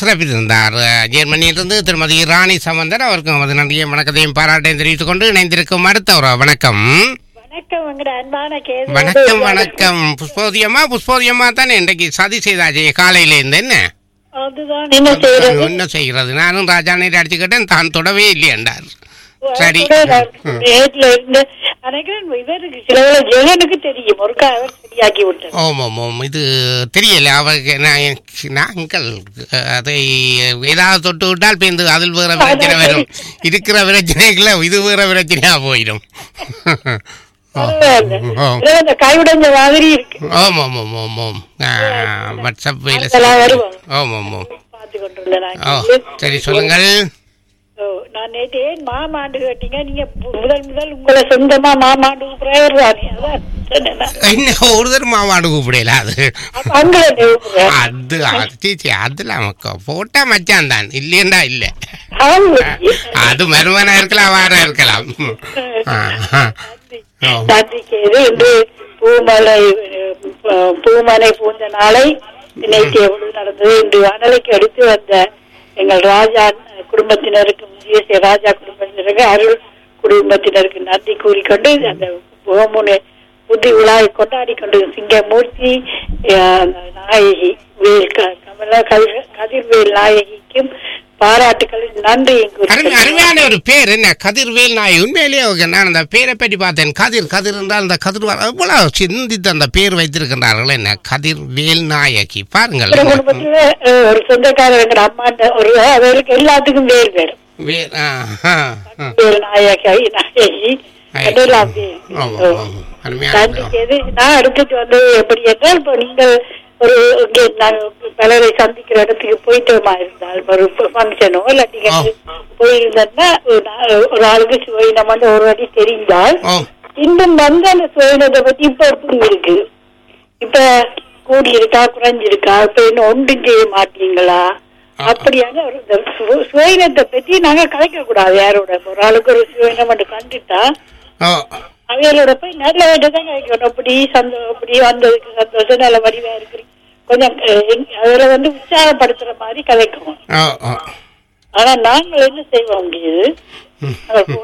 சிறப்பித்திருந்தார் அஹ், ஜெர்மனியிலிருந்து திருமதி ராணி சமந்தர் அவருக்கு நமது நன்றியை வணக்கத்தையும் பாராட்டையும் தெரிவித்துக் கொண்டு இணைந்திருக்கும் அடுத்த ஒரு வணக்கம் வணக்கம் உங்களோட அன்பான கேது வணக்கம் வணக்கம் புஷ்போதியமா புஷ்போதியமா தானே இன்றைக்கு சதி செய்தாச்சு காலையில இருந்து என்ன அதுதான் என்ன செய்யறது என்ன செய்கிறது நானும் ராஜா நீர் அடிச்சுக்கிட்டேன் தான் தொடவே இல்லையென்றார் சரி ம். ரேட்ல இருந்து நினைக்கிறேன் இவருக்கு சில வேளை ஜெகனுக்கு தெரியும் ஒருக்கா அவர் சரியாக்கி விட்டார் ஓம் ஓம் ஓம் இது தெரியல அவருக்கு நான் நாங்கள் அதை ஏதாவது தொட்டு விட்டால் பேருந்து அதில் வேற பிரச்சனை வரும் இருக்கிற பிரச்சனைக்குள்ள இது வேற பிரச்சனையா போயிடும் ஓ, பரவாயில்ல. ஓ. ஏதோ இந்த கைவிடஞ்ச மாதிரி இருக்கு ஓம் ஓம் ஓம் ஓம் ஓம் ஆ, வாட்ஸ்அப் வேலை அதெல்லாம் வருவாங்க. ஓம் ஓம் ஓம் பார்த்து கொண்டுள்ள ஓ நான் சரி சொல்லுங்கள் ஓ, நான் நேற்று ஏன் மாமாண்டு கேட்டீங்க நீங்க மு- முதல் முதல் உங்களை சொந்தமா மாமாண்டு பிரேயர் தானே அதான் சொன்னேன் நான். என்ன ஒருத்தர் மாவாடு கூப்பிடல அது அப்ப அங்கே கூப்பிடுறேன். அது அது சீச்சி அதுல நமக்கு போட்டா மச்சான் தான் இல்லையண்டா இல்ல ஆமா. அது மருமனா இருக்கலாம் வார இருக்கலாம் ஆ, ஆ. ஓ. நன்றிக்கு இது இன்று பூமலை அஹ், பூமலை பூந்த நாளை நேற்று எவ்வளவு நடந்தது இன்று வானலைக்கு அடுத்து வந்த எங்கள் ராஜா குடும்பத்தினருக்கு முதிய ராஜா குடும்பத்தினருக்கு அருள் குடும்பத்தினருக்கு நன்றி கூறிக்கொண்டு அந்த பூமுனை புதி விழாவை கொண்டாடி கொண்டு சிங்கமூர்த்தி அஹ், நாயகி வேல் க- கமலா கதிர் கதிர்வேல் நாயகிக்கும் பாராட்டுக்கள் நன்றியும் அருமை கூறிக்கொண்டு அருமையான ஒரு பேர் என்ன கதிர்வேல் நாய் உண்மையிலேயே ஓகே. நான் அந்த பேரை பற்றி பார்த்தேன் கதிர் கதிர் என்றால் அந்த கதிர் வர- எவ்வளவு சிந்தித்து அந்த பேர் வைத்திருக்கின்றார்கள் என்ன கதிர்வேல் நாயகி பாருங்கள் எங்க குடும்பத்துல அஹ், ஒரு சொந்தக்காரர் எங்க அம்மா ஒரு அவருக்கு எல்லாத்துக்கும் வேர் வேணும் வேல் ஆ, ஆ, ஆ. வேல் நாயகி நாயகி அதெல்லாம் வேர். ஆமா, ஆமா. அருமையான நன்றிக்கு எது நான் எடுத்துட்டு வந்தது எப்படி என்றால் இப்போ நீங்கள் ஒரு இங்கே நாங்கள் பலரை சந்திக்கிற இடத்துக்கு போயிட்டோமா இருந்தால் ஒரு ஃபங்க்ஷனோ இல்லாட்டி ஆ. போயிருந்தோம்னா ஒரு நா- ஒரு ஆளுக்கு சுவையினம் வந்து ஒரு வாட்டி தெரிந்தால் ஓ இன்னும் வந்து அந்த சுயநத்தை பத்தி இப்ப எப்படி இருக்கு இப்ப கூடி இருக்கா குறைஞ்சிருக்கா இப்ப இன்னும் ஒன்றும் செய்ய மாட்டீங்களா ஆ. அப்படியான ஒரு இந்த சு- சுயநத்தை பத்தி நாங்க கலைக்க கூடாது யாரோட ஒரு ஆளுக்கு ஒரு சுயநம் மட்டும் கண்டுட்டா ஓ அவைகளோட போய் நல்ல தான் கலைக்கணும் அப்படி சந்தோ அப்படி வந்ததுக்கு சந்தோஷம் நல்ல வடிவா இருக்கு கொஞ்சம் அஹ், எங்க- அதுல வந்து உற்சாகப்படுத்துற மாதிரி கலைக்கணும் ஓ ஓ ஆனா நாங்கள் என்ன செய்வோம் முடியுது ம்.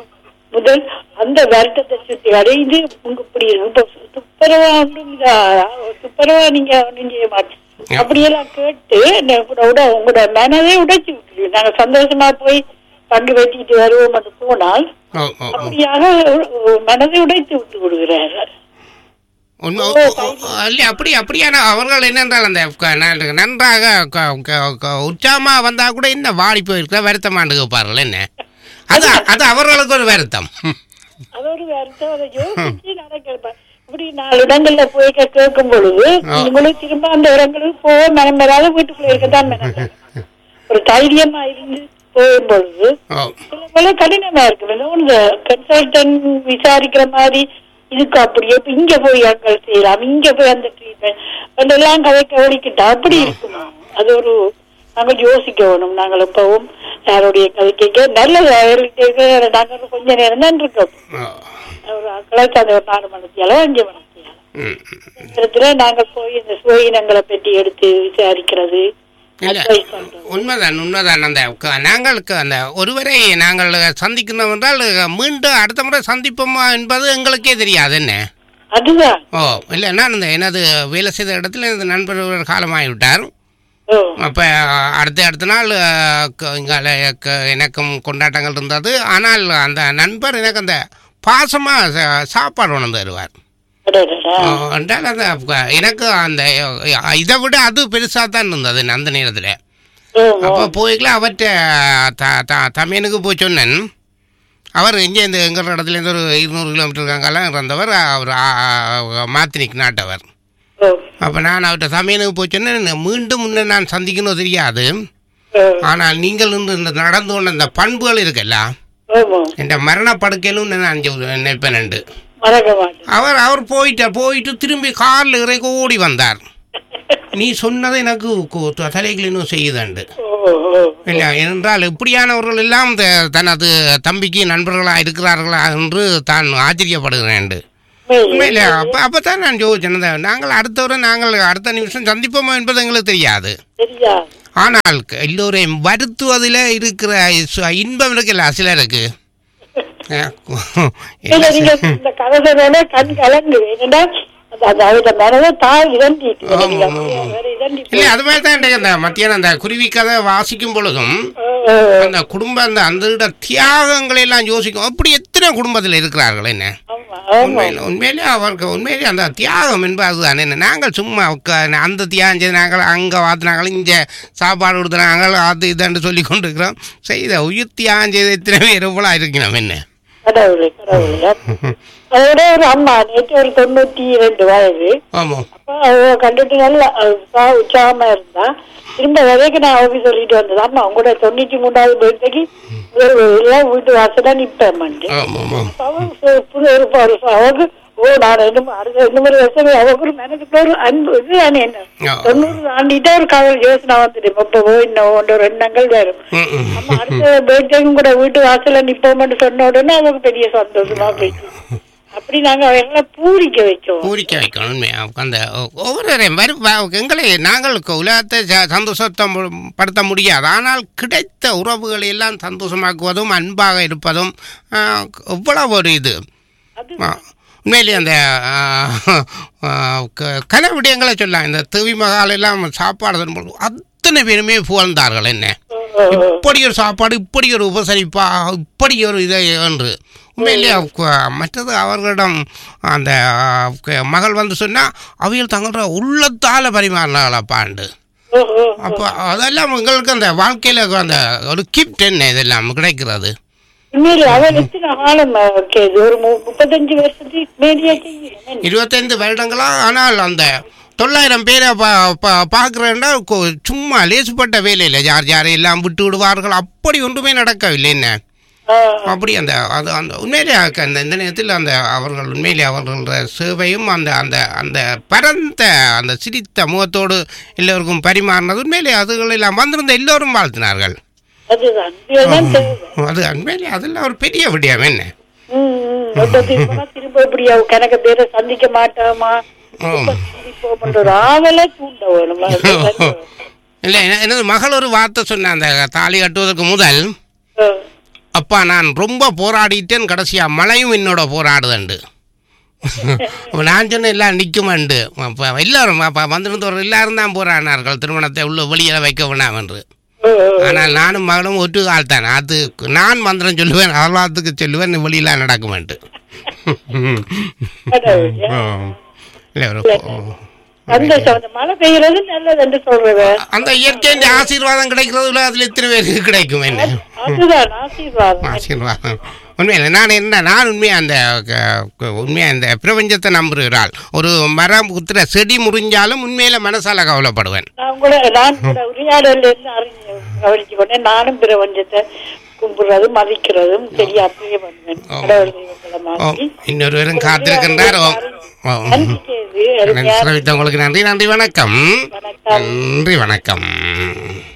முதல் அந்த வருத்தத்தை சுத்தி அடைந்து உங்க இப்படி இருக்கு இப்ப துப்புரவா ஒன்றும் இதா துப்புரவா நீங்க ஒன்றும் செய்ய மாட்டேன் அப்படியெல்லாம் கேட்டு என்ன கூட விட உங்களோட மனதை உடைச்சு விட்டுருவீங்க நாங்க சந்தோஷமா போய் பங்கு வெட்டிட்டு வருவோம் என்று போனால் ஓ ஓ ஓ அப்படியாக உ- மனதை உடைத்து விட்டு விடுகிறார்கள் உண்மை இல்லை அப்படி அப்படியான அவர்கள் என்னென்றால் அந்த க- ந- நன்றாக க- க- க- உற்சாகமா வந்தா கூட என்ன வாடி போயிருக்க வருத்தமாண்டு கேட்பார்கள் என்ன அது அது அவர்களுக்கு ஒரு வருத்தம் அது ஒரு வருத்தம் அதை யோசிச்சு நடக்க இப்படி நாலு இடங்கள்ல போய் கே- கேட்கும் பொழுது ஆ. உங்களுக்கு திரும்ப அந்த இடங்களுக்கு போக மனம் வராத வீட்டுக்குள்ள இருக்கத்தான் மனம் வரும். ஒரு தைரியமா இருந்து போகும் பொழுது ஓ சில வேலை கடினமா இருக்கு இந்த கன்சல்டன்ட் விசாரிக்கிற மாதிரி இதுக்கு அப்படியே இப்ப இங்க போய் அங்கள் செய்யலாம் இங்க போய் அந்த ட்ரீட்மெண்ட் எல்லாம் கதைக்க ஒழிக்கிட்டா அப்படி இருக்குமா அது ஒரு நாங்கள் யோசிக்க வேணும் நாங்கள் இப்பவும் யாருடைய கதை கேட்க நல்லது அவர்களுக்கு நாங்கள் கொஞ்ச நேரம் தான் இருக்கோம் ஓ. ஒரு கலாச்சார ஒரு நாலு மணித்தியாலும் அஞ்சு மணித்தியாலும் ம். இடத்துல நாங்கள் போய் இந்த சுயினங்களை பற்றி எடுத்து விசாரிக்கிறது இல்ல advice பண்றது. உண்மைதான் உண்மைதான் அந்த க- நாங்களுக்கு அந்த ஒருவரை நாங்கள் சந்திக்கணும் என்றால் மீண்டும் அடுத்த முறை சந்திப்போமா என்பது எங்களுக்கே தெரியாது என்ன அதுதான் ஓ இல்லை நான் இந்த எனது வேலை செய்த இடத்துல எனது நண்பர் ஒருவர் காலமாகிவிட்டார் ஓ அப்போ அடுத்த அடுத்த நாள் இங்கே எனக்கும் கொண்டாட்டங்கள் இருந்தது ஆனால் அந்த நண்பர் எனக்கு அந்த பாசமாக சாப்பாடு உணர்ந்து தருவார் அடடடா. ஆ, என்றால் அந்த க- எனக்கு அந்த இதை விட அது பெருசாக தான் இருந்தது அந்த நேரத்தில் ஓ, ஓ. அப்போ போய்க்கலாம் அவர்கிட்ட த த தமிழனுக்கு போய் சொன்னேன் அவர் இங்கே இந்த எங்கள் இடத்துலேருந்து ஒரு இருநூறு கிலோமீட்டர் அங்கெல்லாம் இருந்தவர் அவர் மாத்தினிக் நாட்டவர் ஓ, அப்போ நான் அவர்கிட்ட சமையனுக்கு போய் சொன்னேன் மீண்டும் முன்ன நான் சந்திக்கணும் தெரியாது ஓ. ஆனால் நீங்கள் இன்று இந்த நடந்து கொண்ட இந்த பண்புகள் இருக்குல்ல ஆமா. இந்த மரண படுக்கையிலும் நான் நினைப்பேன் மறக்க மாட்டேன் அவர் அவர் போயிட்டார் போயிட்டு திரும்பி காரில் இறக்கி ஓடி வந்தார் நீ சொன்னதை எனக்கு கு- தலைகள் இன்னும் செய்யுதாண்டு ஓ, ஓ. இல்லை என்றால் இப்படியானவர்கள் எல்லாம் த- தனது தம்பிக்கு நண்பர்களாக இருக்கிறார்களா என்று தான் ஆச்சரியப்படுகிறேன் உண்மையிலே அப்போ அப்போ தான் நான் யோசிச்சேன் இந்த நாங்கள் அடுத்தவரை நாங்கள் அடுத்த நிமிஷம் சந்திப்போமோ என்பது எங்களுக்கு தெரியாது சரியா ஆனால் க- எல்லோரையும் வருத்துவதில் இருக்கிற சு- இன்பம் இருக்குல்ல சிலருக்கு அஹ், இல்ல நீங்க இந்த கதை சொன்னோடனே கண் கலங்கு ஏன்னா அந்த அந்த அவரோட மனதை தாய் இதண்டிட்டு ஆமா, நீங்க ஆமா, அப்படியே ஆமா. வேற இதண்டி இல்லை அது மாதிரி தான் எனக்கு அந்த மத்தியானம் அந்த குருவி கதை வாசிக்கும் பொழுதும் அந்த குடும்ப அந்த அந்த இட தியாகங்களை எல்லாம் யோசிக்கும் அப்படி எத்தனை குடும்பத்தில் இருக்கிறார்கள் என்ன ஆமா ஆமா உண்மையில உண்மையிலே அவருக்கு உண்மையிலே அந்த தியாகம் என்பது அதுதான் என்ன நாங்கள் சும்மா உட்கா- அந்த தியாகம் செய்து நாங்கள் அங்கே வாத்தினாங்கள் இங்கே சாப்பாடு கொடுத்துனாங்கள் அது இதுன்னு சொல்லி கொண்டு இருக்கிறோம் செய்த உயிர் தியாகம் செய்த இத்தனை பேர் எவ்வளோ இருக்கணும் என்ன கடவுளே கடவுளே அதோட ஒரு அம்மா நேற்று ஒரு தொண்ணூத்தி இரண்டு வயது ஆமாம் அப்ப அவ கண்டுட்டு நல்ல உற்சா- உற்சாகமா இருந்தா திரும்ப வரைக்கும் நான் அவங்க சொல்லிட்டு வந்தது அம்மா உங்களோட தொண்ணூத்தி மூணாவது பர்த்டேக்கு எல்லாம் வீட்டு வாசல நிப்பேன் ஆமாம் ஆமாம் அவங்க புது ஒரு ஒரு அவங்க ஓ நான் ரெண்டு மு- அடுத்த ரெண்டு மூணு வருஷம் அவங்க ஒரு மனதுக்கு ஒரு அன்பு இது தானே என்ன ஆ. தொண்ணூறு தாண்டிட்டா ஒரு கவலை யோசனை வந்துட்டு இப்போ இன்னும் ஒன்று ஒரு எண்ணங்கள் வரும் ம், ம். நம்ம அடுத்த பர்த்டேக்கும் கூட வீட்டு வாசல்ல நிப்போம்னு சொன்ன உடனே அவங்க பெரிய சந்தோஷமா போயிட்டு அப்படி நாங்க அவங்களை பூரிக்க வச்சோம் பூரிக்க வைக்கணும் உண்மையாக அந்த ஒவ்வொருவரையும் வரும் வ- எங்களை நாங்கள் க- உலகத்தை ச- சந்தோஷத்தை மு- படுத்த முடியாது ஆனால் கிடைத்த உறவுகளை எல்லாம் சந்தோஷமாக்குவதும் அன்பாக இருப்பதும் ஆ, எவ்வளவு ஒரு இது அது ஆ, உண்மையிலேயே அந்த ஆ, ஆ, க- கன விடயங்களை சொல்லலாம் இந்த தேவி மகால் எல்லாம் சாப்பாடு தரும்போது அத்தனை பேருமே புகழ்ந்தார்கள் என்ன இப்படி ஒரு சாப்பாடு இப்படி ஒரு உபசரிப்பா இப்படி ஒரு இதை என்று உண்மையிலேயே க- மற்றது அவர்களிடம் அந்த ஆ, க- மகள் வந்து சொன்னால் அவைகள் தங்களோட உள்ளத்தால் பரிமாறினாங்களாப்பாண்டு ஓ, ஓ, அப்போ அதெல்லாம் எங்களுக்கு அந்த வாழ்க்கையில் அந்த ஒரு கிஃப்ட் என்ன இதெல்லாம் கிடைக்கிறது உண்மையிலே அவன் எத்தனை காலம் ஓகே இது ஒரு மு- முப்பத்தஞ்சு வருஷத்துக்கு மேலேயே செய்யணும் இருபத்தைந்து வருடங்களா ஆனால் அந்த தொள்ளாயிரம் பேரை பா பா பார்க்குறேன்னா சும்மா லேசுப்பட்ட வேலையில் யார் யாரை எல்லாம் விட்டு விடுவார்கள் அப்படி ஒன்றுமே நடக்கவில்லை என்ன ஆ, அப்படி அந்த அது அந்த உண்மையிலே அக்க- அந்த இந்த நேரத்தில் அந்த அவர்கள் உண்மையிலே அவர்களோட சேவையும் அந்த அந்த அந்த பரந்த அந்த சிரித்த முகத்தோடு எல்லோருக்கும் பரிமாறினது உண்மையிலே அதுகளெல்லாம் வந்திருந்த எல்லோரும் வாழ்த்தினார்கள் அதுதான் இதுதான் தேவை அது உண்மையிலே அதெல்லாம் ஒரு பெரிய விடயம் என்ன ம், ம். இப்ப திரும்ப திரும்ப இப்படி அவ கணக்கு பேரை சந்திக்க மாட்டோமா ஆம். சந்திப்போம்ன்ற ஒரு ஆவலை தூண்ட வேணும் அது சரி. இல்லை என்ன- எனது மகள் ஒரு வார்த்தை சொன்ன அந்த தாலி கட்டுவதற்கு முதல் ஆ. அப்பா நான் ரொம்ப போராடிட்டேன் கடைசியாக மழையும் என்னோட போராடுதண்டு அப்ப நான் சொன்னேன் எல்லாம் நிற்குமண்டு அப்போ எல்லாரும் அப்போ வந்திருந்தவர் எல்லாரும் தான் போராடினார்கள் திருமணத்தை உள்ள வெளியில் வைக்க வேண்டாம் என்று ஓ, ஓ. ஆனால் நானும் மகளும் ஒட்டு கால் தான் அது நான் மந்திரம் சொல்லுவேன் அவ்வளோத்துக்கு சொல்லுவேன் வெளியில் நடக்குமெண்டு கடவுளே. இல்லை ஒரு சந்தோஷம் அந்த மழை பெய்யறது நல்லது என்று சொல்றது அந்த இயற்கையின் ஆசீர்வாதம் கிடைக்கிறது அதில் இத்தனை பேருக்கு கிடைக்கும் என்ன அதுதான் ஆசீர்வாதம் ஆசீர்வாதம் உண்மையில் நான் என்ன நான் உண்மையாக அந்த உண்மையாக அந்த பிரபஞ்சத்தை நம்புகிறாள் ஒரு மரம் குத்துற செடி முறிஞ்சாலும் உண்மையில மனசால கவலைப்படுவேன் நான் கூட நான் கூட உரையாடல இருந்து அறிஞ்சு கவனிச்சு கொண்டேன் நானும் பிரபஞ்சத்தை கும்பிடுறதும் மதிக்கிறதும் சரியா அப்படியே பண்ணுவேன் ஆமா. கடவுள் தெய்வங்களை ஓ மாற்றி இன்னொருவரும் காத்திருக்கின்றார் ஓ ஓ நன்றி செய்து அருமையா சிரவித்த உங்களுக்கு நன்றி நன்றி வணக்கம் வணக்கம் நன்றி வணக்கம்